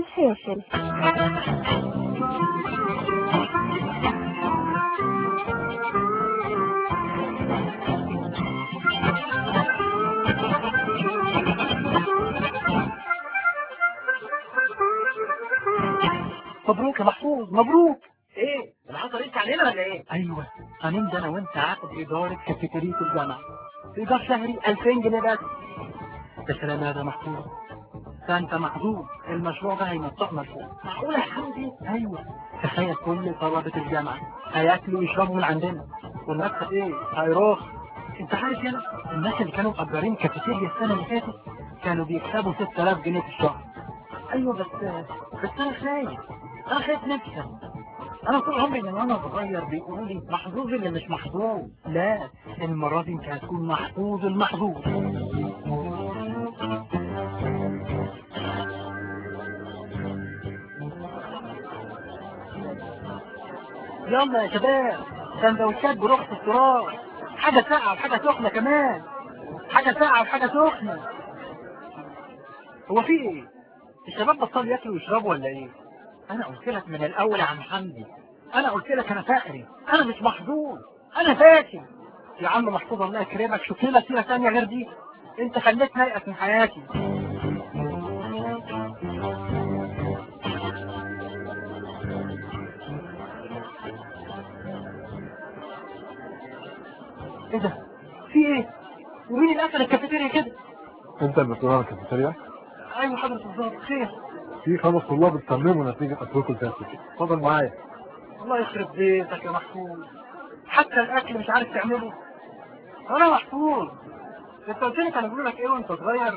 الفاشل مبروك يا محفوظ مبروك ايه العصر لسه علينا ولا ايه ايوه هنمضي انا وانت عقد اداره كافيتيريا الجامعه ايجار شهري 2000 جنيه بس يا سلام يا محفوظ ده انت محظوظ المشروع ده هينطقنا لفوق معقوله يا حمدي ايوه تخيل كل طلبه الجامعه هياكلوا ويشربوا من عندنا والمكسب ايه هيروح انت عارف يا الناس اللي كانوا مأجرين كافيتيريا السنه اللي فاتت كانوا بيكسبوا 6000 جنيه في الشهر ايوه بس بس انا خايف انا خايف نكسب انا طول عمري من وانا صغير بيقولوا لي محظوظ اللي مش محظوظ لا المرة دي انت هتكون محظوظ المحظوظ يلا يا شباب سندوتشات برخص التراب حاجة ساقعة وحاجة سخنة كمان حاجة ساقعة وحاجة سخنة هو في ايه؟ الشباب بطلوا ياكلوا ويشربوا ولا ايه؟ انا قلت لك من الاول يا عم حمدي انا قلت لك انا فقري انا مش محظوظ انا فاشل يا عم محفوظ الله يكرمك شوف لنا سيره ثانيه غير دي انت خليتني ايأس من حياتي ايه ده في ايه ومين اللي قفل الكافيتيريا كده انت المسؤول عن الكافيتيريا ايوه حضرة الظابط خير في خمس طلاب اتسمموا نتيجة اكلكم الفاسد اتفضل معايا الله يخرب بيتك يا محفوظ حتى الاكل مش عارف تعمله انا محفوظ انت قلت لي كانوا بيقولوا لك ايه وانت صغير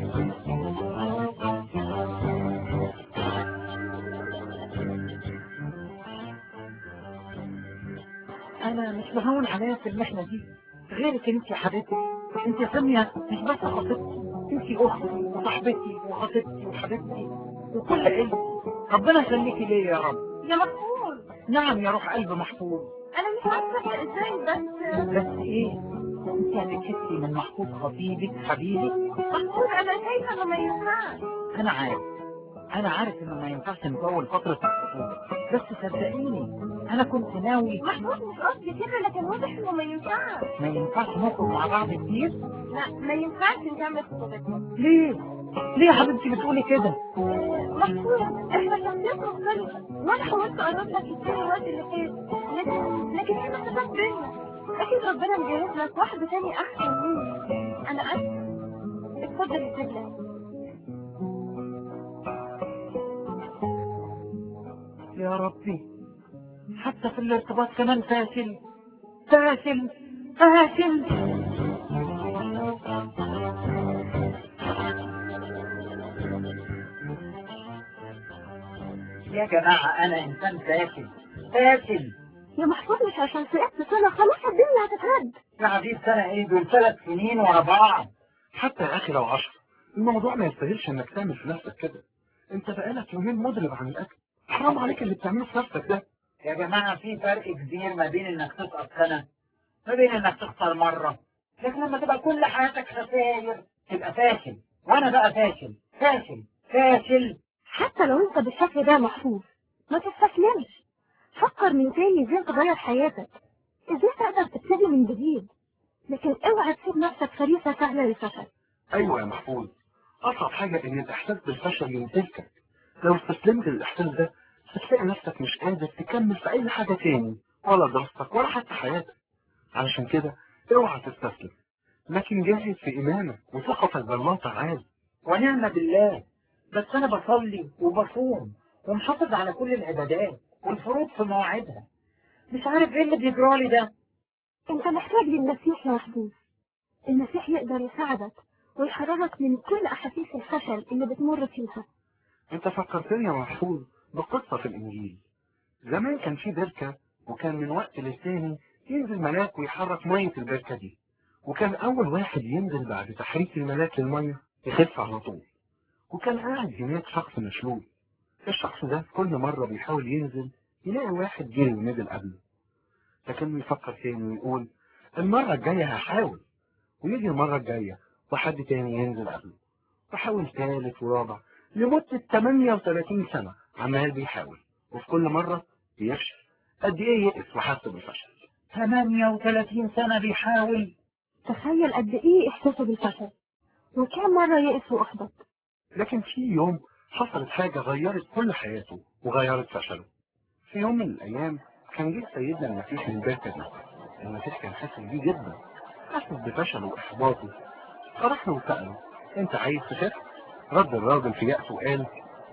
انا مش مهون عليا في المحنه دي غيرك انت يا حبيبتي انت يا ساميه مش بس خطيبتي انت اختي وصاحبتي وخطيبتي وحبيبتي وكل عيلتي ربنا يخليكي ليا يا رب يا محفوظ نعم يا روح قلب محفوظ انا مش عارفه ازاي بس بس ايه انت هتكتبي من محفوظ خطيبك حبيبي محفوظ انا شايفه انه ما ينفعش انا عارف انا عارف انه ما ينفعش نطول فترة الخطوبة بس صدقيني انا كنت ناوي محفوظ مش قصدي كده لكن واضح انه ما ينفعش ما ينفعش نخرج مع بعض كتير لا ما ينفعش نكمل خطوبتنا ليه ليه يا حبيبتي بتقولي كده محفوظ احنا شخصيات مختلفة وانا حاولت اقرب لك كتير الوقت اللي فات لكن لكن في مسافات بينا اكيد ربنا مجهز لك واحدة تاني احسن مني انا اسف اتفضل يا سيدنا يا ربي حتى في الارتباط كمان فاشل فاشل فاشل يا جماعه انا انسان فاشل فاشل يا محفوظ مش عشان سقطت سنة خلاص الدنيا هتتهد يا عزيز سنه ايه دول ثلاث سنين ورا بعض حتى يا اخي لو عشرة الموضوع ما يستاهلش انك تعمل في نفسك كده انت بقالك يومين مضرب عن الاكل حرام عليك اللي بتعمله في نفسك ده يا جماعه في فرق كبير ما بين انك تسقط سنه ما بين انك تخسر مره لكن لما تبقى كل حياتك خسائر تبقى فاشل وانا بقى فاشل فاشل فاشل حتى لو انت بالشكل ده محفوظ ما تستسلمش فكر من تاني ازاي تغير حياتك ازاي تقدر تبتدي من جديد لكن اوعى تسيب نفسك فريسة سهلة للفشل ايوه يا محفوظ اصعب حاجة ان الاحساس بالفشل يمتلكك لو استسلمت للاحساس ده هتلاقي نفسك مش قادر تكمل في اي حاجة تاني ولا دراستك ولا حتى حياتك علشان كده اوعى تستسلم لكن جاهد في ايمانك وثقتك بالله تعالى ونعم بالله بس انا بصلي وبصوم ومحافظ على كل العبادات والفروض في مواعيدها مش عارف ايه اللي بيجرالي ده انت محتاج للمسيح يا محبوب المسيح يقدر يساعدك ويحررك من كل احاسيس الفشل اللي بتمر فيها انت فكرتني يا محفوظ بقصة في الانجيل زمان كان في بركة وكان من وقت للتاني ينزل ملاك ويحرك مية البركة دي وكان اول واحد ينزل بعد تحريك الملاك للمية يخف على طول وكان قاعد هناك شخص مشلول الشخص ده كل مرة بيحاول ينزل يلاقي واحد جري ونزل قبله لكنه يفكر تاني ويقول المرة الجاية هحاول ويجي المرة الجاية وحد تاني ينزل قبله وحاول تالت ورابع لمدة 38 سنة عمال بيحاول وفي كل مرة بيفشل قد ايه يئس وحس بالفشل 38 سنة بيحاول تخيل قد ايه احساسه بالفشل وكم مرة يئس واحبط لكن في يوم حصلت حاجة غيرت كل حياته وغيرت فشله في يوم من الأيام كان جه سيدنا المسيح من البركة دي المسيح كان حاسس بيه جدا حاسس بفشله وإحباطه فراح له وسأله أنت عايز تخف؟ رد الراجل في يأسه وقال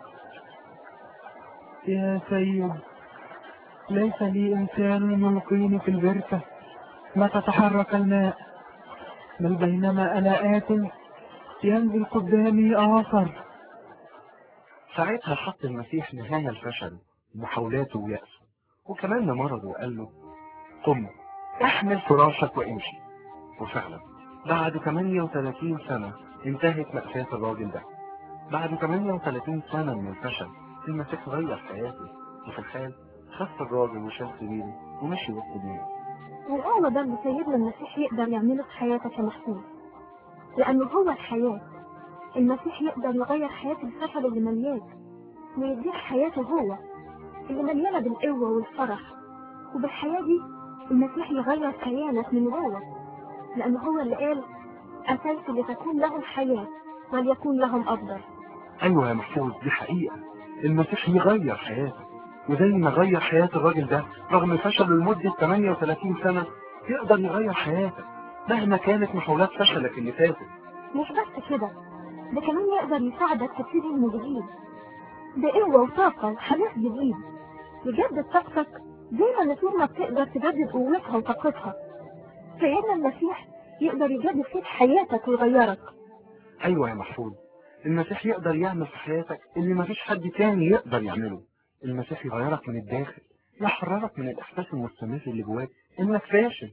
يا سيد ليس لي إنسان يلقيني في البركة ما تتحرك الماء بل بينما أنا آت ينزل قدامي آخر ساعتها حط المسيح نهاية لفشله ومحاولاته ويأسه وكمان لمرضه وقال له قم احمل فراشك وامشي وفعلا بعد 38 سنة انتهت مأساة الراجل ده بعد 38 سنة من الفشل المسيح غير حياته وفي الحال خف الراجل وشال سريره ومشي وسط الناس والأعلى ده اللي سيدنا المسيح يقدر يعمله في حياتك يا محمود لأنه هو الحياة المسيح يقدر يغير حياة الفشل اللي ملياك ويديك حياته هو اللي مليانة بالقوة والفرح وبالحياة دي المسيح يغير كيانك من جوه لأنه هو اللي قال أتيت لتكون لهم حياة وليكون لهم أفضل ايوه يا محفوظ دي حقيقة المسيح يغير حياته وزي ما غير حياة الراجل ده رغم فشله لمدة 38 سنة يقدر يغير حياتك مهما كانت محاولات فشلك اللي فاتت مش بس كده ده كمان يقدر يساعدك تبتدي من جديد بقوة وطاقة وحماس جديد يجدد طاقتك زي ما النسور ما بتقدر تجدد قوتها وطاقتها سيدنا المسيح يقدر يجدد فيك حياتك ويغيرك ايوه يا محفوظ المسيح يقدر يعمل في حياتك اللي مفيش حد تاني يقدر يعمله المسيح يغيرك من الداخل يحررك من الاحساس المستمر اللي جواك انك فاشل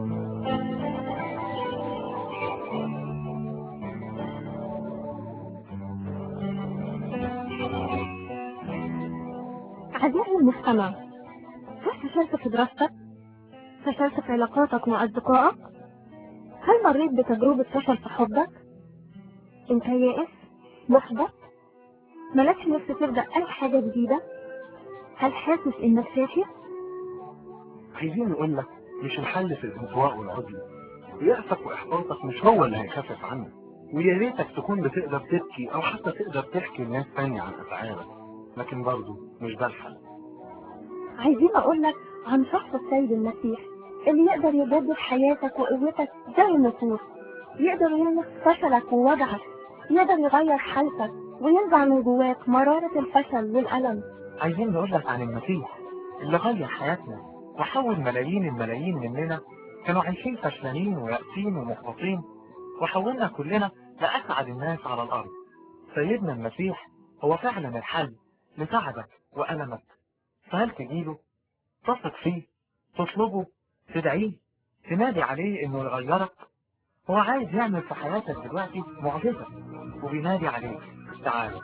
عزيزي المستمع هل فشلت في دراستك؟ فشلت في علاقاتك مع أصدقائك؟ هل مريت بتجربة فشل في حبك؟ انت يائس؟ محبط؟ مالكش نفس تبدأ أي حاجة جديدة؟ هل حاسس إنك فاشل؟ عايزين نقول لك مش الحل في الانطواء والعزلة يأسك وإحباطك مش هو اللي هيخفف عنك ويا ريتك تكون بتقدر تبكي أو حتى تقدر تحكي لناس تانية عن أفعالك لكن برضه مش ده الحل عايزين أقول لك عن شخص السيد المسيح اللي يقدر يجدد حياتك وقوتك زي النسور يقدر يلمس فشلك ووجعك يقدر يغير حالتك وينزع من جواك مرارة الفشل والألم عايزين نقول لك عن المسيح اللي غير حياتنا وحول ملايين الملايين مننا كانوا عايشين فشلانين ويأسين ومحبطين وحولنا كلنا لأسعد الناس على الأرض سيدنا المسيح هو فعلا الحل لتعبك وألمك فهل تجيله تثق فيه تطلبه تدعيه تنادي عليه انه يغيرك هو عايز يعمل في حياتك دلوقتي معجزة وبينادي عليك تعالى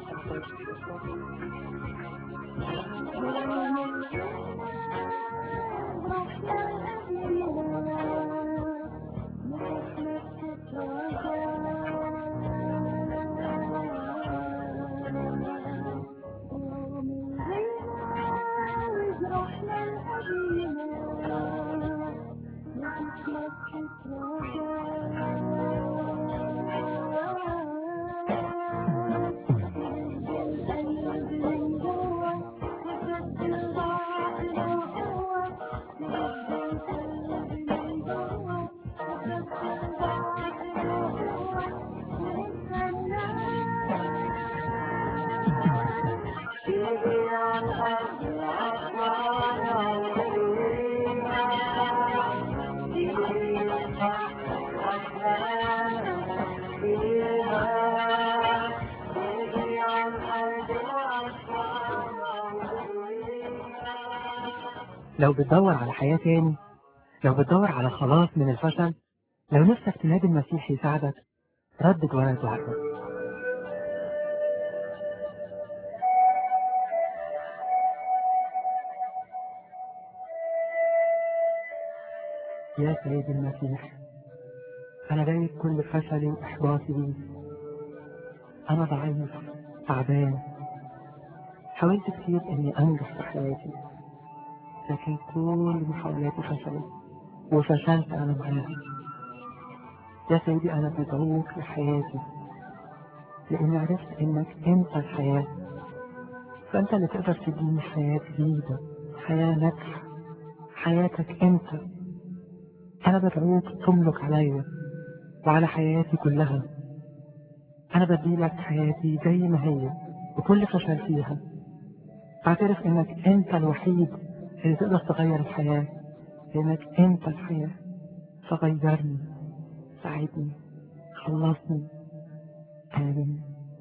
لو بتدور على حياة تاني لو بتدور على خلاص من الفشل لو نفسك تنادي المسيح يساعدك ردد ورقة وعدك يا سيدي المسيح أنا جاي كل فشلي وإحباطي بيه أنا ضعيف تعبان حاولت كتير إني أنجح في حياتي لكن كل محاولاتي فشلت وفشلت أنا معاها يا سيدي أنا بدعوك لحياتي لأني عرفت إنك أنت الحياة فأنت اللي تقدر تديني حياة جديدة حياة ناجحة حياتك أنت أنا بدعوك تملك عليا وعلى حياتي كلها أنا بديلك حياتي زي ما هي بكل فشل فيها بعترف إنك أنت الوحيد اللي تقدر تغير الحياة لأنك أنت الحياة فغيرني ساعدني خلصني آمين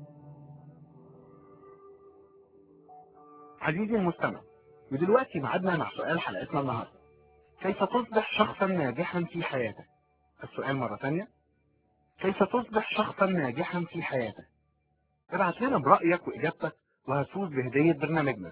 عزيزي المستمع ودلوقتي معادنا مع سؤال حلقتنا النهاردة كيف تصبح شخصا ناجحا في حياتك السؤال مرة ثانية كيف تصبح شخصا ناجحا في حياتك ابعت لنا برأيك وإجابتك وهتفوز بهدية برنامجنا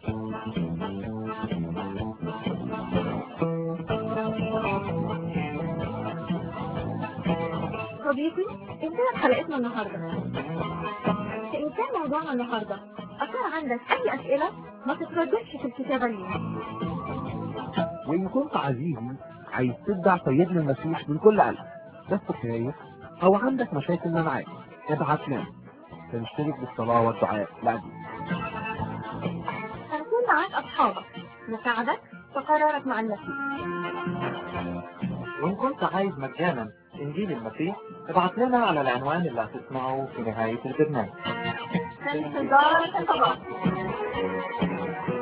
صديقي انتهت حلقتنا النهاردة فإن كان موضوعنا النهاردة أثار عندك أي أسئلة ما تترددش في الكتابة لينا وإن كنت عزيزي عايز تبدع سيدنا المسيح من كل قلب بس خايف أو عندك مشاكل معاك ابعت لنا فنشترك بالصلاة والدعاء لأجلك هنكون معاك أصحابك نساعدك في قرارك مع المسيح وإن كنت عايز مجانا إنجيل المسيح ابعت لنا على العنوان اللي هتسمعه في نهاية البرنامج في انتظار الخطابات